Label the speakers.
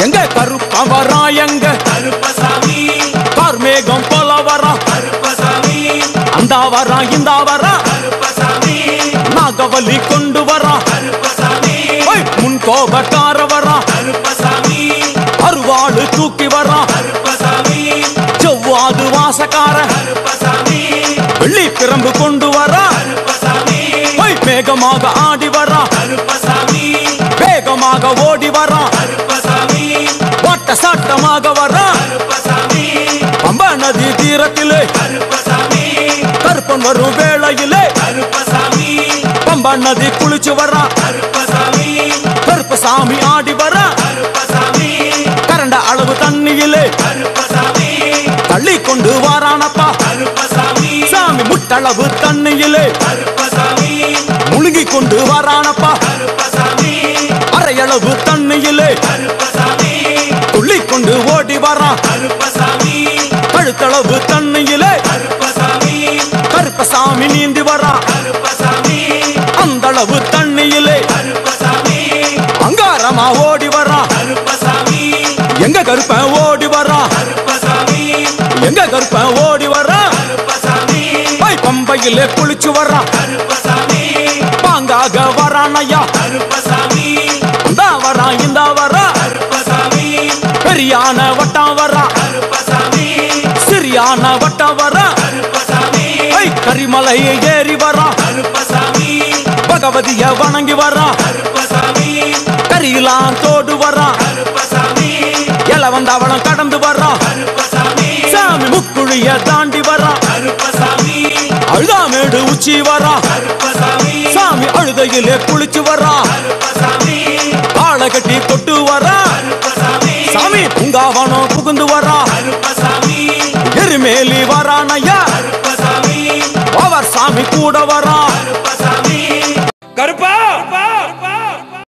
Speaker 1: எங்க கருப்பன் வரா எங்க
Speaker 2: கருப்பசாமி
Speaker 1: கார்மேகம் போல வரா
Speaker 2: கருப்பசாமி
Speaker 1: அந்த வரா இந்த வரா
Speaker 2: கருப்பசாமி
Speaker 1: நாகவலி கொண்டு வரா
Speaker 2: கருப்பசாமி
Speaker 1: ஓய், முன் கோபக்கார வரா
Speaker 2: கருப்பசாமி
Speaker 1: அருவாளு தூக்கி வரா
Speaker 2: கருப்பசாமி
Speaker 1: செவ்வாது வாசக்கார
Speaker 2: கருப்பசாமி
Speaker 1: வெள்ளி பிரம்பு கொண்டு வரா
Speaker 2: கருப்பசாமி
Speaker 1: ஓய், வேகமாக ஆடி வரா
Speaker 2: கருப்பசாமி
Speaker 1: வேகமாக ஓடி வரா
Speaker 2: கருப்பசாமி
Speaker 1: ஓட்ட சாட்டமாக வரா
Speaker 2: கருப்பசாமி
Speaker 1: பம்ப நதி தீரத்திலே
Speaker 2: கருப்பசாமி
Speaker 1: கருப்பன் வரும் வேளையிலே
Speaker 2: கருப்பசாமி
Speaker 1: பம்ப நதி குளிச்சு வரா
Speaker 2: கருப்பசாமி
Speaker 1: கருப்பசாமி ஆடி வரா
Speaker 2: கருப்பசாமி
Speaker 1: கரண்ட அளவு தண்ணியிலே
Speaker 2: கருப்பசாமி
Speaker 1: தள்ளி கொண்டு வாரானப்பா
Speaker 2: கருப்பசாமி
Speaker 1: சாமி முட்டளவு தண்ணியிலே
Speaker 2: கருப்பசாமி
Speaker 1: முழுகி கொண்டு வாரானப்பா
Speaker 2: கருப்பசாமி
Speaker 1: அரையளவு தண்ணியிலே
Speaker 2: கருப்பசாமி
Speaker 1: துள்ளி கொண்டு ஓடி வரா
Speaker 2: கருப்பசாமி
Speaker 1: கழுத்தளவு தண்ணியிலே
Speaker 2: கருப்பசாமி
Speaker 1: கருப்பசாமி நீந்தி வரா
Speaker 2: கருப்பசாமி
Speaker 1: அந்த அளவு தண்ணியிலே
Speaker 2: கருப்பசாமி
Speaker 1: அங்காரமா ஓடி வரா
Speaker 2: கருப்பசாமி
Speaker 1: எங்க கருப்பன் ஓடி வரா
Speaker 2: கருப்பசாமி
Speaker 1: எங்க கருப்பன் ஓடி வரா
Speaker 2: கருப்பசாமி
Speaker 1: பை பம்பையிலே குளிச்சு வரா
Speaker 2: கருப்பசாமி
Speaker 1: பாங்காக வரானையா
Speaker 2: கருப்பசாமி
Speaker 1: இந்த வரா இந்த வரா
Speaker 2: கருப்பசாமி
Speaker 1: பெரியான வட்டம் வரா
Speaker 2: கருப்பசாமி
Speaker 1: சிறியான வட்டம் வரா
Speaker 2: கருப்பசாமி
Speaker 1: ஐ கரிமலையை ஏறி வரா
Speaker 2: கருப்பசாமி
Speaker 1: பகவதிய வணங்கி வரா
Speaker 2: கருப்பசாமி
Speaker 1: கரியெல்லாம் தோடு வரா
Speaker 2: கருப்பசாமி
Speaker 1: எல வந்தவளம் கடந்து வரா
Speaker 2: கருப்பசாமி
Speaker 1: சாமி முக்குழிய தாண்டி வரா
Speaker 2: கருப்பசாமி
Speaker 1: அழுதாமேடு உச்சி வரா
Speaker 2: கருப்பசாமி
Speaker 1: சாமி அழுதையிலே குளிச்சு வரா
Speaker 2: கருப்பசாமி
Speaker 1: ஆளை கட்டி தொட்டு வரா
Speaker 2: கருப்பசாமி
Speaker 1: சாமி பூங்காவனம் புகுந்து வரா
Speaker 2: கருப்பசாமி
Speaker 1: எருமேலி வரானையா
Speaker 2: கருப்பசாமி
Speaker 1: அவர் சாமி கூட வரா
Speaker 2: கருப்பசாமி
Speaker 3: கருப்பா